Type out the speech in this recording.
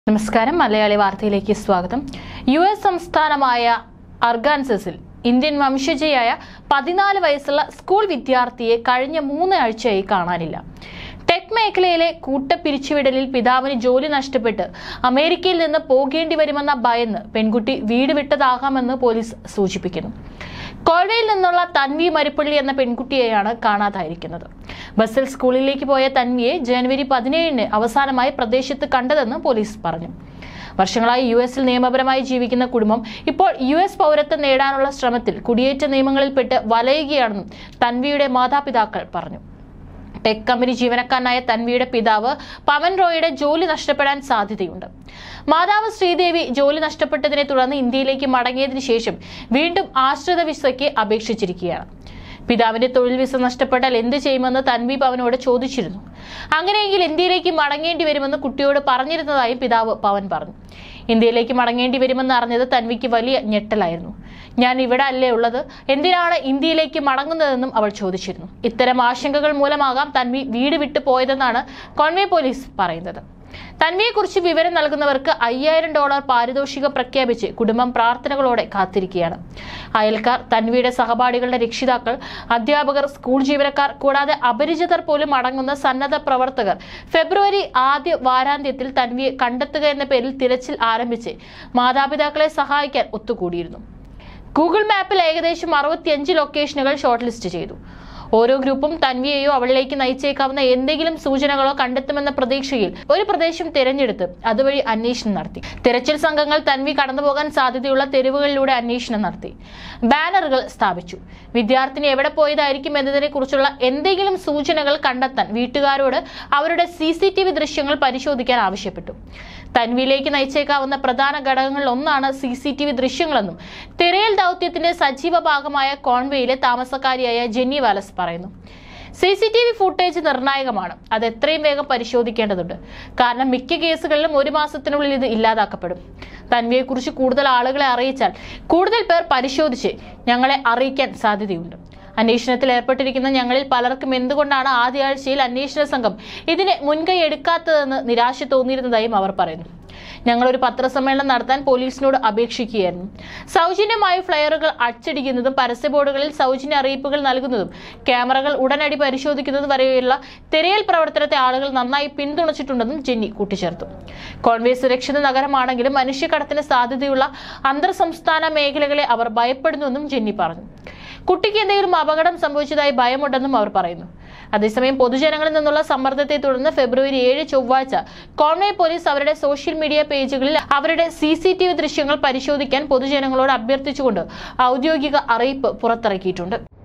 നമസ്കാരം മലയാളി വാർത്തയിലേക്ക് സ്വാഗതം യു എസ് സംസ്ഥാനമായ അർഗാൻസസിൽ ഇന്ത്യൻ വംശജയായ പതിനാല് വയസ്സുള്ള സ്കൂൾ വിദ്യാർത്ഥിയെ കഴിഞ്ഞ മൂന്ന് ആഴ്ചയായി കാണാനില്ല ടെക് മേഖലയിലെ കൂട്ടപ്പിരിച്ചുവിടലിൽ പിതാവിന് ജോലി നഷ്ടപ്പെട്ട് അമേരിക്കയിൽ നിന്ന് പോകേണ്ടി വരുമെന്ന ഭയന്ന് പെൺകുട്ടി വീട് വിട്ടതാകാമെന്ന് പോലീസ് സൂചിപ്പിക്കുന്നു കോഴയിൽ നിന്നുള്ള തൻവി മരിപ്പള്ളി എന്ന പെൺകുട്ടിയെയാണ് കാണാതായിരിക്കുന്നത് ബസ്സിൽ സ്കൂളിലേക്ക് പോയ തൻവിയെ ജനുവരി പതിനേഴിന് അവസാനമായി പ്രദേശത്ത് കണ്ടതെന്ന് പോലീസ് പറഞ്ഞു വർഷങ്ങളായി യു എസിൽ നിയമപരമായി ജീവിക്കുന്ന കുടുംബം ഇപ്പോൾ യു എസ് പൗരത്വം നേടാനുള്ള ശ്രമത്തിൽ കുടിയേറ്റ നിയമങ്ങളിൽപ്പെട്ട് വലയുകയാണെന്നും തൻവിയുടെ മാതാപിതാക്കൾ പറഞ്ഞു ടെക് കമ്പനി ജീവനക്കാരനായ തൻവിയുടെ പിതാവ് പവൻ റോയുടെ ജോലി നഷ്ടപ്പെടാൻ സാധ്യതയുണ്ട് മാതാവ് ശ്രീദേവി ജോലി നഷ്ടപ്പെട്ടതിനെ തുടർന്ന് ഇന്ത്യയിലേക്ക് മടങ്ങിയതിനു ശേഷം വീണ്ടും ആശ്രിത വിസയ്ക്ക് അപേക്ഷിച്ചിരിക്കുകയാണ് പിതാവിന്റെ തൊഴിൽ വിസ നഷ്ടപ്പെട്ടാൽ എന്ത് ചെയ്യുമെന്ന് തൻവി പവനോട് ചോദിച്ചിരുന്നു അങ്ങനെയെങ്കിൽ ഇന്ത്യയിലേക്ക് മടങ്ങേണ്ടി വരുമെന്ന് കുട്ടിയോട് പറഞ്ഞിരുന്നതായും പിതാവ് പവൻ പറഞ്ഞു ഇന്ത്യയിലേക്ക് മടങ്ങേണ്ടി വരുമെന്ന് അറിഞ്ഞത് തൻവിക്ക് വലിയ ഞെട്ടലായിരുന്നു ഞാൻ ഇവിടെ അല്ലേ ഉള്ളത് എന്തിനാണ് ഇന്ത്യയിലേക്ക് മടങ്ങുന്നതെന്നും അവൾ ചോദിച്ചിരുന്നു ഇത്തരം ആശങ്കകൾ മൂലമാകാം തൻവി വീട് വിട്ടു പോയതെന്നാണ് കോൺവേ പോലീസ് പറയുന്നത് തന്വിയെക്കുറിച്ച് വിവരം നൽകുന്നവർക്ക് അയ്യായിരം ഡോളർ പാരിതോഷികം പ്രഖ്യാപിച്ച് കുടുംബം പ്രാർത്ഥനകളോടെ കാത്തിരിക്കുകയാണ് അയൽക്കാർ തന്വിയുടെ സഹപാഠികളുടെ രക്ഷിതാക്കൾ അധ്യാപകർ സ്കൂൾ ജീവനക്കാർ കൂടാതെ അപരിചിതർ പോലും അടങ്ങുന്ന സന്നദ്ധ പ്രവർത്തകർ ഫെബ്രുവരി ആദ്യ വാരാന്ത്യത്തിൽ തന്വിയെ കണ്ടെത്തുക എന്ന പേരിൽ തിരച്ചിൽ ആരംഭിച്ച് മാതാപിതാക്കളെ സഹായിക്കാൻ ഒത്തുകൂടിയിരുന്നു ഗൂഗിൾ മാപ്പിൽ ഏകദേശം അറുപത്തിയഞ്ച് ലൊക്കേഷനുകൾ ഷോർട്ട് ലിസ്റ്റ് ചെയ്തു ഓരോ ഗ്രൂപ്പും തൻവിയെയോ അവളിലേക്ക് നയിച്ചേക്കാവുന്ന എന്തെങ്കിലും സൂചനകളോ കണ്ടെത്തുമെന്ന പ്രതീക്ഷയിൽ ഒരു പ്രദേശം തിരഞ്ഞെടുത്ത് അതുവഴി അന്വേഷണം നടത്തി തിരച്ചിൽ സംഘങ്ങൾ തൻവി കടന്നുപോകാൻ സാധ്യതയുള്ള തെരുവുകളിലൂടെ അന്വേഷണം നടത്തി ബാനറുകൾ സ്ഥാപിച്ചു വിദ്യാർത്ഥിനി എവിടെ പോയതായിരിക്കും എന്നതിനെ കുറിച്ചുള്ള എന്തെങ്കിലും സൂചനകൾ കണ്ടെത്താൻ വീട്ടുകാരോട് അവരുടെ സി ദൃശ്യങ്ങൾ പരിശോധിക്കാൻ ആവശ്യപ്പെട്ടു തൻവിയിലേക്ക് നയിച്ചേക്കാവുന്ന പ്രധാന ഘടകങ്ങളിൽ ഒന്നാണ് സി സി ടി വി ദൃശ്യങ്ങളെന്നും തിരയൽ ദൗത്യത്തിന്റെ സജീവ ഭാഗമായ കോൺവേയിലെ താമസക്കാരിയായ ജെന്നി വാലസ് പറയുന്നു C C T V footage നിർണായകമാണ് അത് എത്രയും വേഗം പരിശോധിക്കേണ്ടതുണ്ട് കാരണം മിക്ക കേസുകളിലും ഒരു മാസത്തിനുള്ളിൽ ഇത് ഇല്ലാതാക്കപ്പെടും തൻവിയെക്കുറിച്ച് കൂടുതൽ ആളുകളെ അറിയിച്ചാൽ കൂടുതൽ പേർ പരിശോധിച്ച് ഞങ്ങളെ അറിയിക്കാൻ സാധ്യതയുണ്ട് അന്വേഷണത്തിൽ ഏർപ്പെട്ടിരിക്കുന്ന ഞങ്ങളിൽ പലർക്കും എന്തുകൊണ്ടാണ് ആദ്യ ആഴ്ചയിൽ അന്വേഷണ സംഘം ഇതിന് മുൻകൈ എടുക്കാത്തതെന്ന് നിരാശ തോന്നിയിരുന്നതായും അവർ പറയുന്നു ഞങ്ങൾ ഒരു പത്രസമ്മേളനം നടത്താൻ പോലീസിനോട് അപേക്ഷിക്കുകയായിരുന്നു സൗജന്യമായ ഫ്ലയറുകൾ അച്ചടിക്കുന്നതും പരസ്യ ബോർഡുകളിൽ സൗജന്യ അറിയിപ്പുകൾ നൽകുന്നതും ക്യാമറകൾ ഉടനടി പരിശോധിക്കുന്നതും വരെയുള്ള തിരയൽ പ്രവർത്തനത്തെ ആളുകൾ നന്നായി പിന്തുണച്ചിട്ടുണ്ടെന്നും ജെന്നി കൂട്ടിച്ചേർത്തു കോൺവേ സുരക്ഷിത നഗരമാണെങ്കിലും മനുഷ്യക്കടത്തിന് സാധ്യതയുള്ള അന്തർ സംസ്ഥാന മേഖലകളെ അവർ ഭയപ്പെടുന്നുവെന്നും ജെന്നി പറഞ്ഞു കുട്ടിക്ക് എന്തെങ്കിലും അപകടം സംഭവിച്ചതായി ഭയമുണ്ടെന്നും അവർ പറയുന്നു അതേസമയം പൊതുജനങ്ങളിൽ നിന്നുള്ള സമ്മർദ്ദത്തെ തുടർന്ന് ഫെബ്രുവരി ഏഴ് ചൊവ്വാഴ്ച കോൺവേ പോലീസ് അവരുടെ സോഷ്യൽ മീഡിയ പേജുകളിൽ അവരുടെ സി സി ടി വി ദൃശ്യങ്ങൾ പരിശോധിക്കാൻ പൊതുജനങ്ങളോട് അഭ്യർത്ഥിച്ചുകൊണ്ട് ഔദ്യോഗിക അറിയിപ്പ് പുറത്തിറക്കിയിട്ടുണ്ട്